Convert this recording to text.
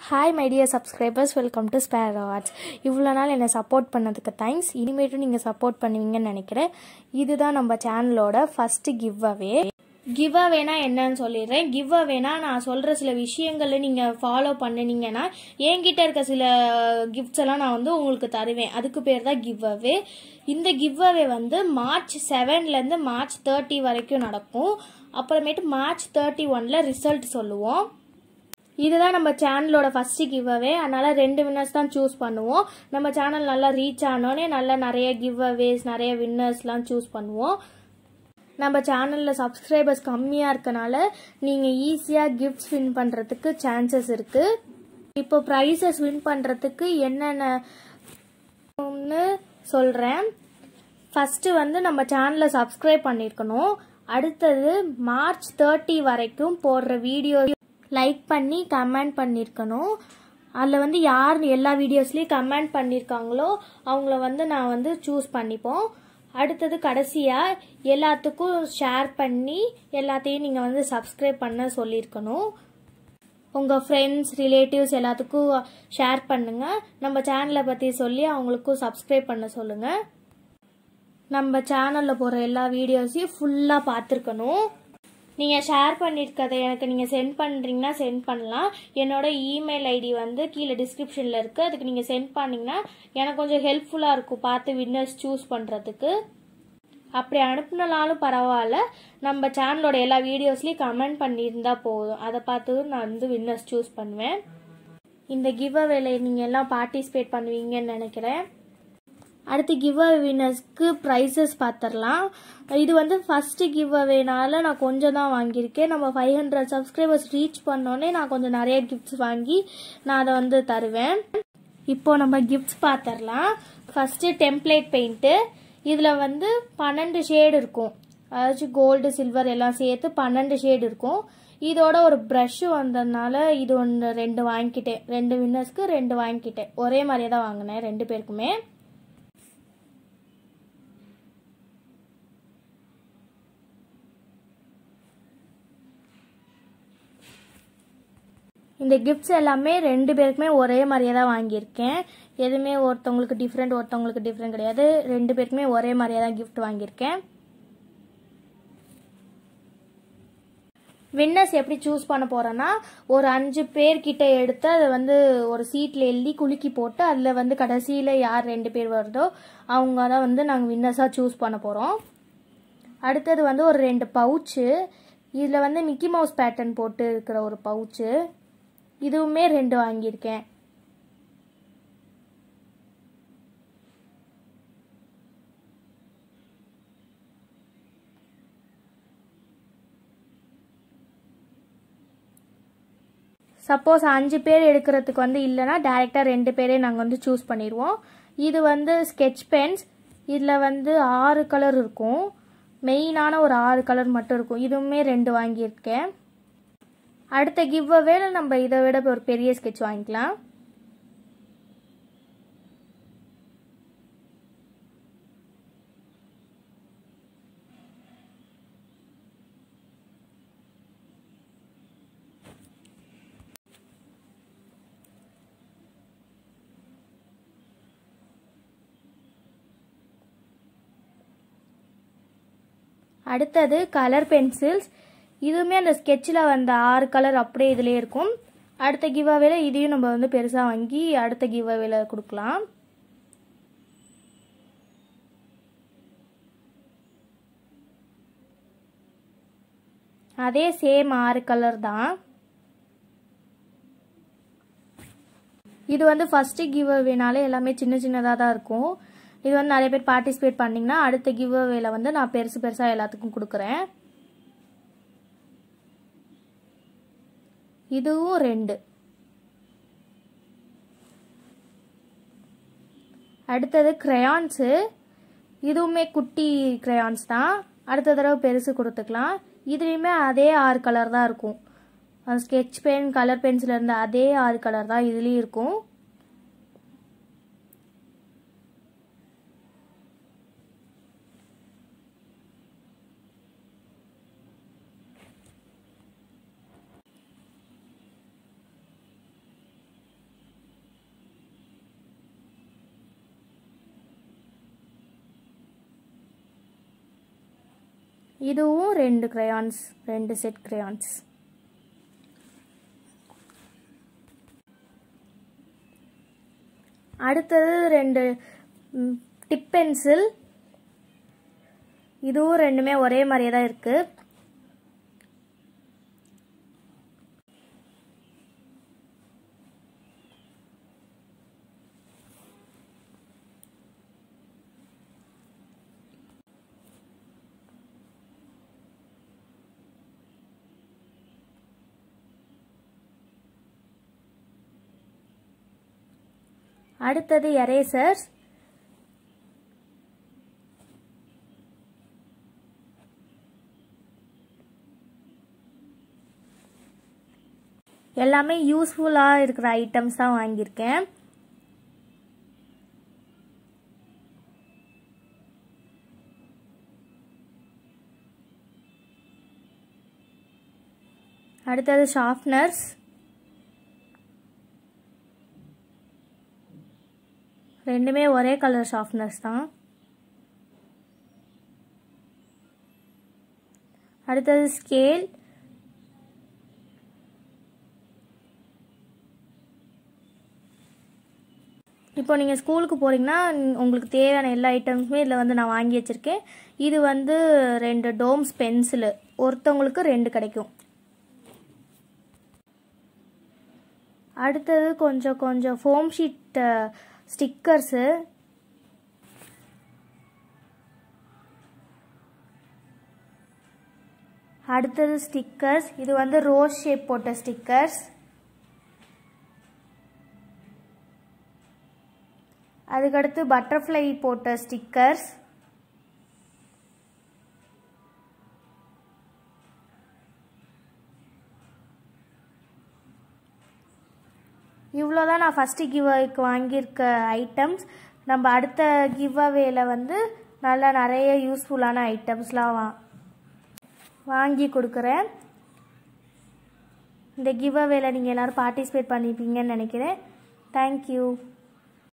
hi my dear subscribers welcome to spare arts இவ்வளோ நாள் என்னை சப்போர்ட் பண்ணதுக்கு தேங்க்ஸ் இனிமேட்டும் நீங்கள் சப்போர்ட் பண்ணுவீங்கன்னு நினைக்கிறேன் இதுதான் நம்ம சேனலோட ஃபஸ்ட்டு கிவ் அவே கிவ் அவேனா என்னன்னு சொல்லிடுறேன் கிவ் அவேனா நான் சொல்கிற சில விஷயங்களை நீங்கள் ஃபாலோ பண்ணினீங்கன்னா என்கிட்ட இருக்க சில கிஃப்ட்ஸ் எல்லாம் நான் வந்து உங்களுக்கு தருவேன் அதுக்கு பேர் தான் கிவ் அவே இந்த கிவ் அவே வந்து மார்ச் செவன்லேருந்து மார்ச் தேர்ட்டி வரைக்கும் நடக்கும் அப்புறமேட்டு மார்ச் தேர்ட்டி ஒனில் ரிசல்ட் சொல்லுவோம் இதுதான் நம்ம சேனலோட ஃபர்ஸ்ட் கிவ் அவே அதனால ரெண்டு வின்னர்ஸ் தான் சூஸ் பண்ணுவோம் நம்ம சேனல் நல்லா ரீச் ஆனோடனே நல்லா நிறைய கிவ் அவேஸ் நிறைய வின்னர்ஸ்லாம் சூஸ் பண்ணுவோம் நம்ம சேனலில் சப்ஸ்கிரைபர்ஸ் கம்மியாக இருக்கனால நீங்கள் ஈஸியாக கிஃப்ட்ஸ் வின் பண்ணுறதுக்கு சான்சஸ் இருக்குது இப்போ ப்ரைஸஸ் வின் பண்ணுறதுக்கு என்னென்ன சொல்கிறேன் ஃபஸ்ட்டு வந்து நம்ம சேனலை சப்ஸ்கிரைப் பண்ணியிருக்கணும் அடுத்தது மார்ச் தேர்ட்டி வரைக்கும் போடுற வீடியோ லைக் பண்ணி கமெண்ட் பண்ணியிருக்கணும் அதில் வந்து யார் எல்லா வீடியோஸ்லேயும் கமெண்ட் பண்ணியிருக்காங்களோ அவங்கள வந்து நான் வந்து சூஸ் பண்ணிப்போம் அடுத்தது கடைசியாக எல்லாத்துக்கும் ஷேர் பண்ணி எல்லாத்தையும் நீங்கள் வந்து சப்ஸ்கிரைப் பண்ண சொல்லியிருக்கணும் உங்கள் ஃப்ரெண்ட்ஸ் ரிலேட்டிவ்ஸ் எல்லாத்துக்கும் ஷேர் பண்ணுங்கள் நம்ம சேனலை பற்றி சொல்லி அவங்களுக்கும் சப்ஸ்கிரைப் பண்ண சொல்லுங்கள் நம்ம சேனலில் போகிற எல்லா வீடியோஸையும் ஃபுல்லாக பார்த்துருக்கணும் நீங்கள் ஷேர் பண்ணியிருக்கதை எனக்கு நீங்கள் சென்ட் பண்ணுறீங்கன்னா சென்ட் பண்ணலாம் என்னோட இமெயில் ஐடி வந்து கீழே டிஸ்கிரிப்ஷனில் இருக்குது அதுக்கு நீங்கள் சென்ட் பண்ணிங்கன்னா எனக்கு கொஞ்சம் ஹெல்ப்ஃபுல்லாக இருக்கும் பார்த்து வின்னர்ஸ் சூஸ் பண்ணுறதுக்கு அப்படி அனுப்புனாலும் பரவாயில்ல நம்ம சேனலோட எல்லா வீடியோஸ்லேயும் கமெண்ட் பண்ணியிருந்தா போதும் அதை பார்த்து நான் வந்து வின்னர்ஸ் சூஸ் பண்ணுவேன் இந்த கிவ் அவேல நீங்கள் எல்லாம் பார்ட்டிசிபேட் பண்ணுவீங்கன்னு நினைக்கிறேன் அடுத்து கிவ் அவேனஸ்க்கு ப்ரைஸஸ் பார்த்துடலாம் இது வந்து ஃபஸ்ட்டு கிவ் அவேனால நான் கொஞ்சம் தான் வாங்கியிருக்கேன் நம்ம ஃபைவ் ஹண்ட்ரட் சப்ஸ்கிரைபர்ஸ் ரீச் பண்ணோன்னே நான் கொஞ்சம் நிறைய கிஃப்ட்ஸ் வாங்கி நான் அதை வந்து தருவேன் இப்போ நம்ம கிஃப்ட்ஸ் பார்த்துடலாம் ஃபஸ்ட்டு டெம்ப்ளேட் பெயிண்ட்டு இதில் வந்து பன்னெண்டு ஷேடு இருக்கும் அதாச்சும் கோல்டு சில்வர் எல்லாம் சேர்த்து பன்னெண்டு ஷேடு இருக்கும் இதோட ஒரு ப்ரஷ்ஷு வந்ததுனால இது ஒன்று ரெண்டு வாங்கிக்கிட்டேன் ரெண்டு வின்னர்ஸ்க்கு ரெண்டு வாங்கிக்கிட்டேன் ஒரே மாதிரியே தான் வாங்கினேன் ரெண்டு பேருக்குமே இந்த கிஃப்ட்ஸ் எல்லாமே ரெண்டு பேருக்குமே ஒரே மாதிரியே தான் வாங்கியிருக்கேன் எதுவுமே ஒருத்தவங்களுக்கு டிஃப்ரெண்ட் ஒருத்தவங்களுக்கு டிஃப்ரெண்ட் கிடையாது ரெண்டு பேருக்குமே ஒரே மாதிரியே தான் கிஃப்ட் வாங்கியிருக்கேன் வின்னர்ஸ் எப்படி சூஸ் பண்ண போறேன்னா ஒரு அஞ்சு பேர்கிட்ட எடுத்து அதை வந்து ஒரு சீட்டில் எழுதி குலுக்கி போட்டு அதில் வந்து கடைசியில் யார் ரெண்டு பேர் வருதோ அவங்க தான் வந்து நாங்கள் வின்னர்ஸாக சூஸ் பண்ண போகிறோம் அடுத்தது வந்து ஒரு ரெண்டு பவுச்சு இதில் வந்து மிக்கி மவுஸ் பேட்டர்ன் போட்டு இருக்கிற ஒரு பவுச்சு இதுவுமே ரெண்டு வாங்கியிருக்கேன் சப்போஸ் அஞ்சு பேர் எடுக்கிறதுக்கு வந்து இல்லைனா டேரெக்டாக ரெண்டு பேரே நாங்கள் வந்து சூஸ் பண்ணிடுவோம் இது வந்து ஸ்கெட்ச் பென்ஸ் இதில் வந்து ஆறு கலர் இருக்கும் மெயினான ஒரு ஆறு கலர் மட்டும் இருக்கும் இதுவுமே ரெண்டு வாங்கியிருக்கேன் அடுத்த கிவ் அவேல நம்ம இதை விட ஒரு பெரிய ஸ்கெட்ச் வாங்கிக்கலாம் அடுத்தது கலர் பென்சில்ஸ் இதுவுமே அந்த ஸ்கெட்சில் வந்த ஆறு கலர் அப்படியே இதிலே இருக்கும் அடுத்த கிவ் அவேல இதையும் நம்ம வந்து பெருசாக வாங்கி அடுத்த கிவ் அவேல கொடுக்கலாம் அதே சேம் ஆறு கலர் தான் இது வந்து ஃபர்ஸ்ட் கிவ் அவேனாலே எல்லாமே சின்ன சின்னதாக தான் இருக்கும் இது வந்து நிறைய பேர் பார்ட்டிசிபேட் பண்ணிங்கன்னா அடுத்த கிவ் அவேல வந்து நான் பெருசு பெருசாக எல்லாத்துக்கும் கொடுக்குறேன் இதுவும் ரெண்டு அடுத்தது கிரையான்ஸு இதுவுமே குட்டி கிரையான்ஸ் தான் அடுத்த தடவை பெருசு கொடுத்துக்கலாம் இதுலேயுமே அதே ஆறு கலர் தான் இருக்கும் அந்த ஸ்கெட்ச் பென் கலர் பென்சில் இருந்த அதே ஆறு கலர் தான் இதுலேயும் இருக்கும் இதுவும் ரெண்டு crayons ரெண்டு செட் crayons அடுத்தது ரெண்டு டிப் பென்சில் இதுவும் ரெண்டுமே ஒரே மாதிரியே தான் இருக்கு அடுத்தது எரேசர்ஸ் எல்லாமே யூஸ்ஃபுல்லாக இருக்கிற ஐட்டம்ஸ் தான் வாங்கியிருக்கேன் அடுத்தது ஷார்ப்னர்ஸ் ரெண்டுமே ஒரே கலர் ஷார்ப்னர்ஸ் தான் அடுத்தது ஸ்கேல் இப்போ நீங்கள் ஸ்கூலுக்கு போகிறீங்கன்னா உங்களுக்கு தேவையான எல்லா ஐட்டம்ஸுமே இதில் வந்து நான் வாங்கி வச்சுருக்கேன் இது வந்து ரெண்டு டோம்ஸ் பென்சிலு ஒருத்தவங்களுக்கு ரெண்டு கிடைக்கும் அடுத்தது கொஞ்சம் கொஞ்சம் ஃபோம் ஷீட் ஸ்டிக்கர்ஸு அடுத்தது ஸ்டிக்கர்ஸ் இது வந்து ரோஸ் ஷேப் போட்ட ஸ்டிக்கர்ஸ் அதுக்கடுத்து பட்டர்ஃப்ளை போட்ட ஸ்டிக்கர்ஸ் இவ்வளோ தான் நான் ஃபஸ்ட்டு கிவ் அவேக்கு வாங்கியிருக்க ஐட்டம்ஸ் நம்ம அடுத்த கிவ் அவேல வந்து நல்லா நிறைய யூஸ்ஃபுல்லான ஐட்டம்ஸ்லாம் வா வாங்கி கொடுக்குறேன் இந்த கிவ் அவேல நீங்கள் எல்லோரும் பார்ட்டிசிபேட் பண்ணிப்பீங்கன்னு நினைக்கிறேன் தேங்க்யூ